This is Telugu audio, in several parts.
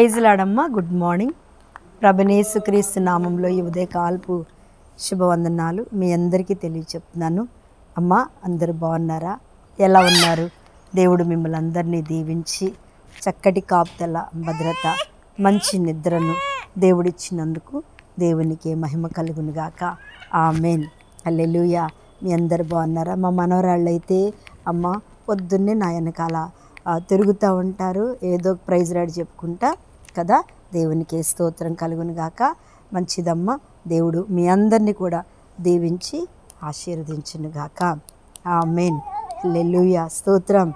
ప్రైజ్ లాడమ్మ గుడ్ మార్నింగ్ ప్రభనేసు క్రీస్తు నామంలో ఈ ఉదయ కాల్పు శుభవందనాలు మీ అందరికీ తెలియచెప్తున్నాను అమ్మ అందరూ బాగున్నారా ఎలా ఉన్నారు దేవుడు మిమ్మల్ని అందరినీ దీవించి చక్కటి కాపుదల భద్రత మంచి నిద్రను దేవుడిచ్చినందుకు దేవునికి మహిమ కలుగునుగాక ఆమెన్ అల్లెలుయా మీ అందరు బాగున్నారా మా మనవరాళ్ళు అయితే అమ్మ పొద్దున్నే నా వెనకాల ఆ, తిరుగుతూ ఉంటారు ఏదో ఒక ప్రైజ్ రాడి చెప్పుకుంటా కదా దేవునికి స్తోత్రం కలుగును గాక మంచిదమ్మ దేవుడు మీ అందరినీ కూడా దీవించి ఆశీర్వదించును గాక ఆమెన్ లెలుయా స్తోత్రం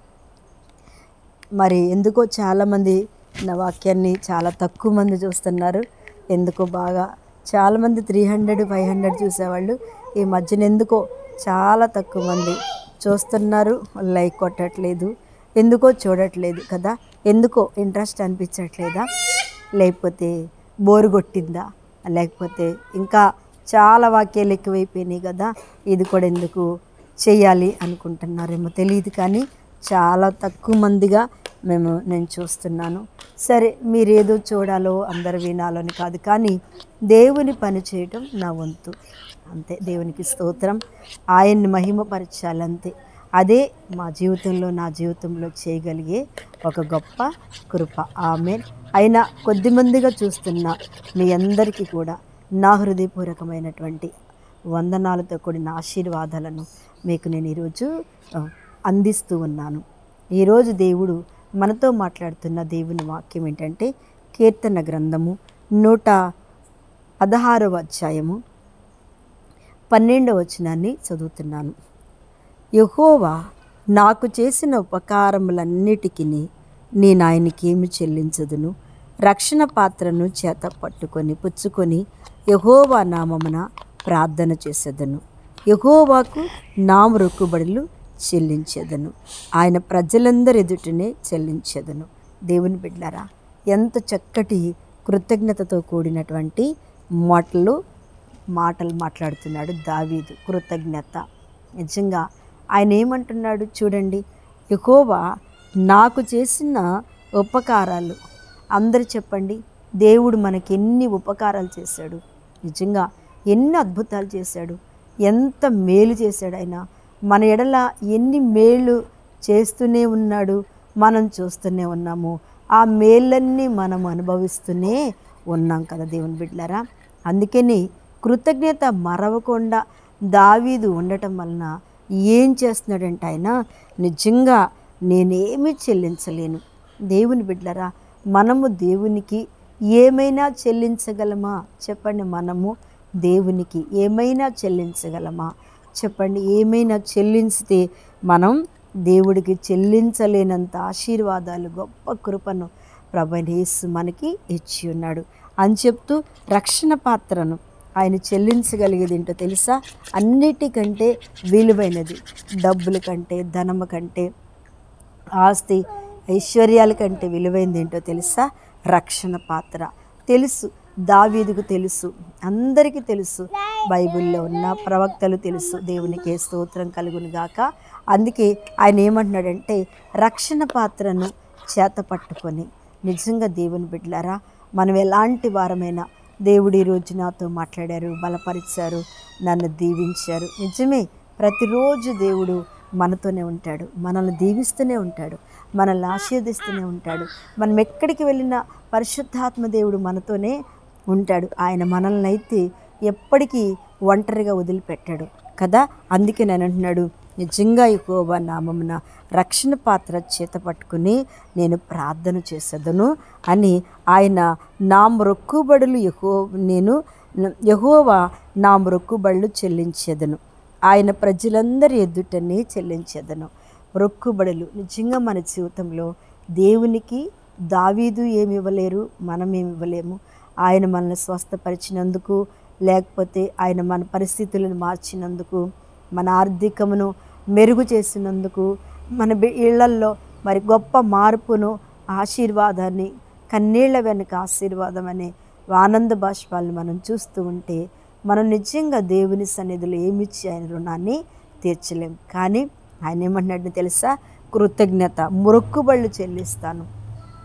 మరి ఎందుకో చాలామంది నా వాక్యాన్ని చాలా తక్కువ మంది చూస్తున్నారు ఎందుకో బాగా చాలామంది త్రీ హండ్రెడ్ ఫైవ్ హండ్రెడ్ చూసేవాళ్ళు ఈ మధ్యన ఎందుకో చాలా తక్కువ మంది చూస్తున్నారు లైక్ కొట్టట్లేదు ఎందుకో చూడట్లేదు కదా ఎందుకో ఇంట్రెస్ట్ అనిపించట్లేదా లేకపోతే బోరు కొట్టిందా లేకపోతే ఇంకా చాలా వాక్యాలు ఎక్కువైపోయినాయి కదా ఇది కూడా ఎందుకు చేయాలి అనుకుంటున్నారేమో తెలియదు కానీ చాలా తక్కువ మందిగా మేము నేను చూస్తున్నాను సరే మీరు ఏదో చూడాలో అందరు వినాలో అని కాదు కానీ దేవుని పని చేయటం నా వంతు అంతే దేవునికి స్తోత్రం ఆయన్ని మహిమపరచాలి అంతే అదే మా జీవితంలో నా జీవితంలో చేయగలిగే ఒక గొప్ప కృప ఆమె అయినా కొద్దిమందిగా చూస్తున్న మీ అందరికీ కూడా నా హృదయపూర్వకమైనటువంటి వందనాలతో కూడిన ఆశీర్వాదాలను మీకు నేను ఈరోజు ఆ, అందిస్తూ ఉన్నాను ఈరోజు దేవుడు మనతో మాట్లాడుతున్న దేవుని వాక్యం ఏంటంటే కీర్తన గ్రంథము నూట పదహారవ అధ్యాయము పన్నెండవ వచనాన్ని చదువుతున్నాను యహోవా నాకు చేసిన ఉపకారములన్నిటికీ నేను ఆయనకేమి చెల్లించదును రక్షణ పాత్రను చేత పట్టుకొని పుచ్చుకొని యహోవా నామమున ప్రార్థన చేసేదను యహోవాకు నా మొక్కుబడులు చెల్లించేదను ఆయన ప్రజలందరి ఎదుటనే చెల్లించేదను దేవుని బిడ్డారా ఎంత చక్కటి కృతజ్ఞతతో కూడినటువంటి మాటలు మాటలు మాట్లాడుతున్నాడు దావీదు కృతజ్ఞత నిజంగా ఆయన ఏమంటున్నాడు చూడండి యెహోవా నాకు చేసిన ఉపకారాలు అందరు చెప్పండి దేవుడు మనకి ఎన్ని ఉపకారాలు చేశాడు నిజంగా ఎన్ని అద్భుతాలు చేశాడు ఎంత మేలు చేశాడు ఆయన మన ఎడల ఎన్ని మేలు చేస్తూనే ఉన్నాడు మనం చూస్తూనే ఉన్నాము ఆ మేళ్ళన్నీ మనం అనుభవిస్తూనే ఉన్నాం కదా దేవుని బిడ్డలారా అందుకని కృతజ్ఞత మరవకుండా దావీదు ఉండటం వలన ఏం చేస్తున్నాడంటే ఆయన నిజంగా నేనేమి చెల్లించలేను దేవుని బిడ్డలరా మనము దేవునికి ఏమైనా చెల్లించగలమా చెప్పండి మనము దేవునికి ఏమైనా చెల్లించగలమా చెప్పండి ఏమైనా చెల్లించితే మనం దేవుడికి చెల్లించలేనంత ఆశీర్వాదాలు గొప్ప కృపను ప్రభనేసు మనకి ఇచ్చి ఉన్నాడు అని చెప్తూ రక్షణ పాత్రను ఆయన చెల్లించగలిగేది ఏంటో తెలుసా అన్నిటికంటే విలువైనది డబ్బుల కంటే ధనము కంటే ఆస్తి ఐశ్వర్యాల కంటే విలువైంది ఏంటో తెలుసా రక్షణ పాత్ర తెలుసు దావీదుకు తెలుసు అందరికీ తెలుసు బైబిల్లో ఉన్న ప్రవక్తలు తెలుసు దేవునికి స్తోత్రం కలుగును గాక అందుకే ఆయన ఏమంటున్నాడంటే రక్షణ పాత్రను చేత పట్టుకొని నిజంగా దేవుని బిడ్డలారా మనం ఎలాంటి వారమైనా దేవుడు ఈరోజు నాతో మాట్లాడారు బలపరిచారు నన్ను దీవించారు నిజమే ప్రతిరోజు దేవుడు మనతోనే ఉంటాడు మనల్ని దీవిస్తూనే ఉంటాడు మనల్ని ఆశీర్దిస్తూనే ఉంటాడు మనం ఎక్కడికి వెళ్ళినా పరిశుద్ధాత్మ దేవుడు మనతోనే ఉంటాడు ఆయన మనల్ని అయితే ఎప్పటికీ ఒంటరిగా వదిలిపెట్టాడు కదా అందుకే నేను అంటున్నాడు నిజంగా ఎక్కువ నామమున రక్షణ పాత్ర చేత పట్టుకుని నేను ప్రార్థన చేసేదను అని ఆయన నా మొక్కుబడులు యహో నేను యహోవా నా మొక్కుబడులు చెల్లించేదను ఆయన ప్రజలందరి ఎదుటనే చెల్లించేదను మొక్కుబడులు నిజంగా మన జీవితంలో దేవునికి దావీదు ఏమి ఇవ్వలేరు మనం ఏమి ఇవ్వలేము ఆయన మనల్ని స్వస్థపరిచినందుకు లేకపోతే ఆయన మన పరిస్థితులను మార్చినందుకు మన ఆర్థికమును మెరుగు చేసినందుకు మన బి- ఇళ్లల్లో మరి గొప్ప మార్పును ఆశీర్వాదాన్ని కన్నీళ్ల వెనుక ఆశీర్వాదం అనే ఆనంద బాష్పాలను మనం చూస్తూ ఉంటే మనం నిజంగా దేవుని సన్నిధిలో ఏమిచ్చి ఆయన రుణాన్ని తీర్చలేం కానీ ఆయన ఏమంటున్నాడు తెలుసా కృతజ్ఞత మొక్కుబళ్ళు చెల్లిస్తాను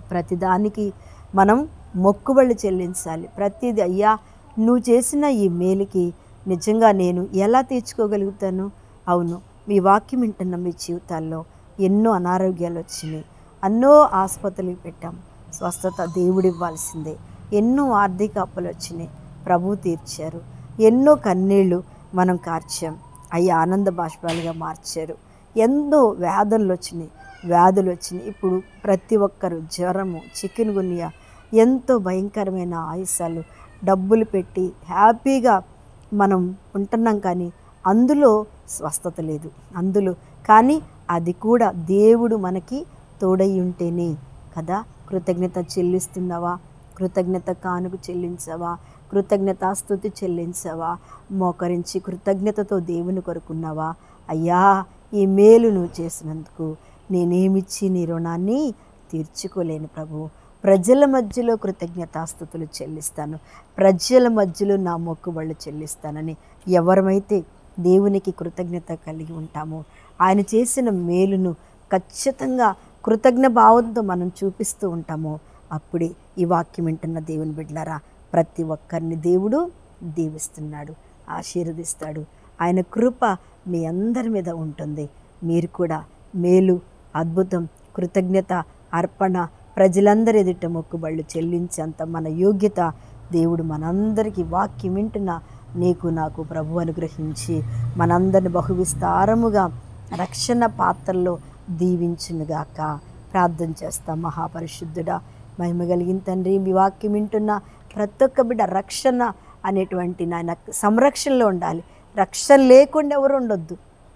ప్రతిదానికి మనం మొక్కుబళ్ళు చెల్లించాలి ప్రతిది అయ్యా నువ్వు చేసిన ఈ మేలుకి నిజంగా నేను ఎలా తీర్చుకోగలుగుతాను అవును మీ వాక్యం వింటున్న మీ జీవితాల్లో ఎన్నో అనారోగ్యాలు వచ్చినాయి ఎన్నో ఆసుపత్రులకు పెట్టాం స్వస్థత దేవుడు ఇవ్వాల్సిందే ఎన్నో ఆర్థిక అప్పులు వచ్చినాయి ప్రభు తీర్చారు ఎన్నో కన్నీళ్ళు మనం కార్చాం అవి ఆనంద బాష్పాలుగా మార్చారు ఎన్నో వ్యాధులు వచ్చినాయి వ్యాధులు వచ్చినాయి ఇప్పుడు ప్రతి ఒక్కరు జ్వరము చికెన్ గున్యా ఎంతో భయంకరమైన ఆయుసాలు డబ్బులు పెట్టి హ్యాపీగా మనం ఉంటున్నాం కానీ అందులో స్వస్థత లేదు అందులో కానీ అది కూడా దేవుడు మనకి తోడై ఉంటేనే కదా కృతజ్ఞత చెల్లిస్తున్నావా కృతజ్ఞత కానుక చెల్లించవా కృతజ్ఞతాస్తుతి చెల్లించవా మోకరించి కృతజ్ఞతతో దేవుని కొరుకున్నావా అయ్యా ఈ మేలు నువ్వు చేసినందుకు నేనేమిచ్చి నీ రుణాన్ని తీర్చుకోలేను ప్రభు ప్రజల మధ్యలో కృతజ్ఞతాస్థుతులు చెల్లిస్తాను ప్రజల మధ్యలో నా మొక్కుబళ్ళు చెల్లిస్తానని ఎవరమైతే దేవునికి కృతజ్ఞత కలిగి ఉంటామో ఆయన చేసిన మేలును ఖచ్చితంగా కృతజ్ఞ భావంతో మనం చూపిస్తూ ఉంటామో అప్పుడే ఈ వాక్యం వింటున్న దేవుని బిడ్డలారా ప్రతి ఒక్కరిని దేవుడు దీవిస్తున్నాడు ఆశీర్వదిస్తాడు ఆయన కృప మీ అందరి మీద ఉంటుంది మీరు కూడా మేలు అద్భుతం కృతజ్ఞత అర్పణ ప్రజలందరి ఎదుట మొక్కుబళ్ళు చెల్లించేంత మన యోగ్యత దేవుడు మనందరికీ వాక్యం వింటున్న నీకు నాకు ప్రభు అనుగ్రహించి మనందరిని బహువిస్తారముగా రక్షణ పాత్రలో దీవించునుగాక ప్రార్థన చేస్తాం మహాపరిశుద్ధుడా మహిమ కలిగిన తండ్రి మీ వాక్యం వింటున్న ప్రతి ఒక్క బిడ్డ రక్షణ అనేటువంటి నాయన సంరక్షణలో ఉండాలి రక్షణ లేకుండా ఎవరు ఉండొద్దు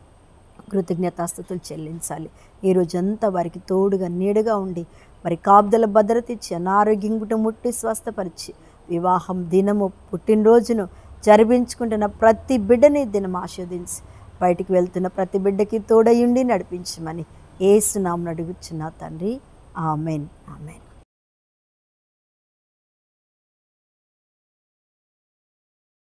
కృతజ్ఞతాస్థుతులు చెల్లించాలి ఈ రోజంతా వారికి తోడుగా నీడుగా ఉండి మరి కాపుదల భద్రత ఇచ్చి అనారోగ్యం గుట ముట్టి స్వస్థపరిచి వివాహం దినము పుట్టినరోజును జరిపించుకుంటున్న ప్రతి బిడ్డని దినం ఆస్వాదించి బయటికి వెళ్తున్న ప్రతి బిడ్డకి తోడయుండి నడిపించమని ఏసునామను అడుగుచున్నా తండ్రి ఆమెన్ ఆమెన్